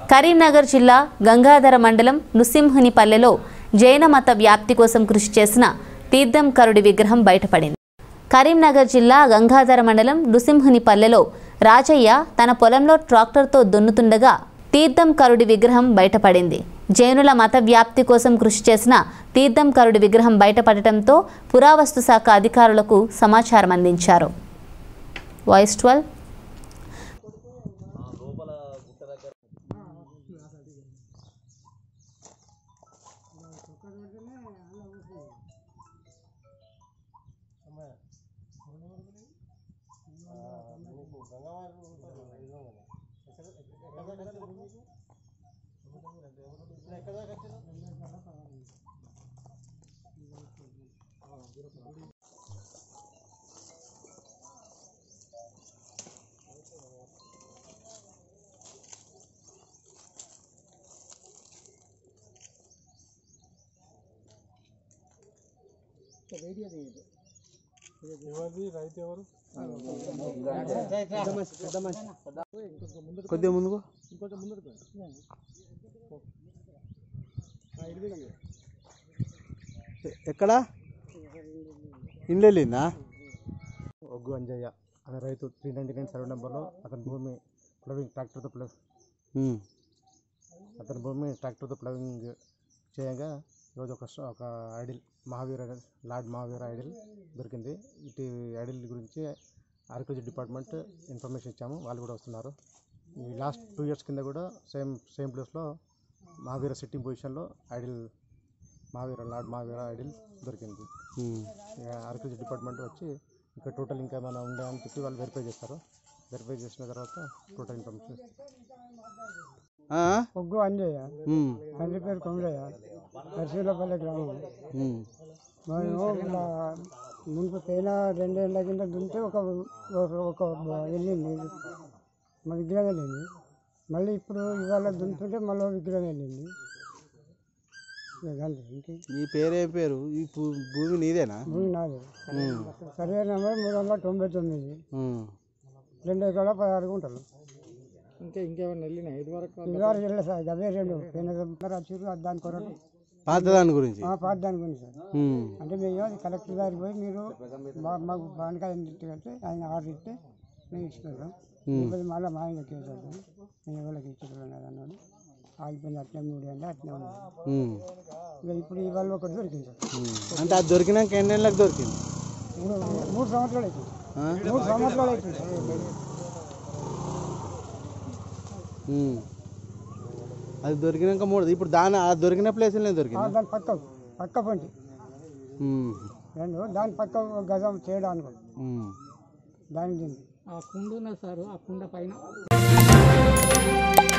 కరీంనగర్ జిల్లా గంగాధర మండలం నృసింహునిపల్లెలో జైన మత వ్యాప్తి కోసం కృషి చేసిన తీర్థంకరుడి విగ్రహం బయటపడింది కరీంనగర్ జిల్లా గంగాధర మండలం నృసింహునిపల్లెలో రాజయ్య తన పొలంలో ట్రాక్టర్తో దున్నుతుండగా తీర్థంకరుడి విగ్రహం బయటపడింది జైనుల మత వ్యాప్తి కోసం కృషి చేసిన తీర్థంకరుడి విగ్రహం బయటపడటంతో పురావస్తు శాఖ అధికారులకు సమాచారం అందించారు వాయిస్ ట్వెల్వ్ కొద్దిగా ముందుకు ఎ- ఎక్కడ ఇండ్లు వెళ్ళిందా ఒగ్గు అంజయ్య అనే రైతు త్రీ నైంటీ నైన్ సర్వే నెంబర్లో అతని భూమి ప్లవింగ్ ట్రాక్టర్తో ప్లవ్ ఉమ్. అతని భూమి ట్రాక్టర్తో ప్లవింగ్ చేయగా ఈరోజు ఒక స్ట- ఒక idol Mahavira lord Mahavira idol దొరికింది ఇటు ఐడిల్ గురించి ఆర్కియాలజీ డిపార్ట్మెంట్ ఇన్ఫర్మేషన్ ఇచ్చాము వాళ్ళు కూడా వస్తున్నారు ఈ లాస్ట్ టూ ఇయర్స్ కింద కూడా సేమ్ సేమ్ ప్లేస్లో మహావీర సిట్టింగ్ పొజిషన్లో idol Mahavira lord Mahavira idol దొరికింది ఉమ్. ఇక ఆర్కియాలజీ డిపార్ట్మెంట్ వచ్చి ఇంకా టోటల్ ఇంకా ఏమైనా ఉందా అని చెప్పి వాళ్ళు వెరిఫై చేస్తారు వెరిఫై చేసిన తర్వాత టోటల్ ఇన్ఫర్మేషన్ ఆ? ఒగ్గు అంజయ్య ఉమ్. తండ్రి పేరు కొమరయ్య నర్సీలపల్లి గ్రామం ఉమ్. మేము ఇలా ముందు పోయిన రెండేళ్ల కింద దుంటే ఒక ఒక- ఒక వెళ్ళింది మా విగ్రహం వెళ్ళింది మళ్ళీ ఇప్పుడు ఇవాళ దుంతుంటే మళ్ళీ విగ్రహం వెళ్ళింది ఇక అంతే ఇంకే నీ పేరేం పేరు ఈ భూ- భూమి నీదేనా భూమి నాది ఉమ్. సర్వే నెంబర్ మూడు వందల తొంభై తొమ్మిది ఉమ్. రెండు ఎకరాల పదహారు గుంటలు ఇంకా ఇంకేమైనా వెళ్ళినా ఇది వరకు ఇదివరకు వెళ్ళలేదు సార్ అవే రెండు పోయిన వచ్చారు దాని కొరకు పాత దాని గురించి ఆ, పాత దాని గురించి సార్ ఉమ్. అంటే మేము అది కలెక్టర్ గారికి పోయి మీరు మా- మాకు బానకాయ అంటే ఆయన ఆర్డర్ ఇస్తే మేము ఇచ్చుకుంటాం ఇప్పుడు మళ్ళీ మా ఆయన కేసు మేము ఎవరికి ఇచ్చుకోలేం కదా అన్నాడు ఆగిపోయింది అట్లే మూడు అంటే అట్లే ఉంది ఉమ్. ఇక ఇప్పుడు ఇవాళ ఒకటి దొరికింది సార్ ఉమ్. అంటే అది దొరికినాక ఎన్ని నెలలకు దొరికింది మూడు మూడు సంవత్సరాలు అవుతుంది ఆ? మూడు సంవత్సరాలు అవుతుంది సార్ ఉమ్. అది దొరికినాక మూడు ఇప్పుడు దాని ఆ దొరికిన ప్లేస్లోనే ఆ, దొరికింది దాని పక్క పక్క పంటి ఉమ్. రెండు దాని పక్క ఒక గజం చేయడానికి ఉమ్. దాని దీన్ని ఆ కుండ ఉన్నది సార్ ఆ కుండ పైన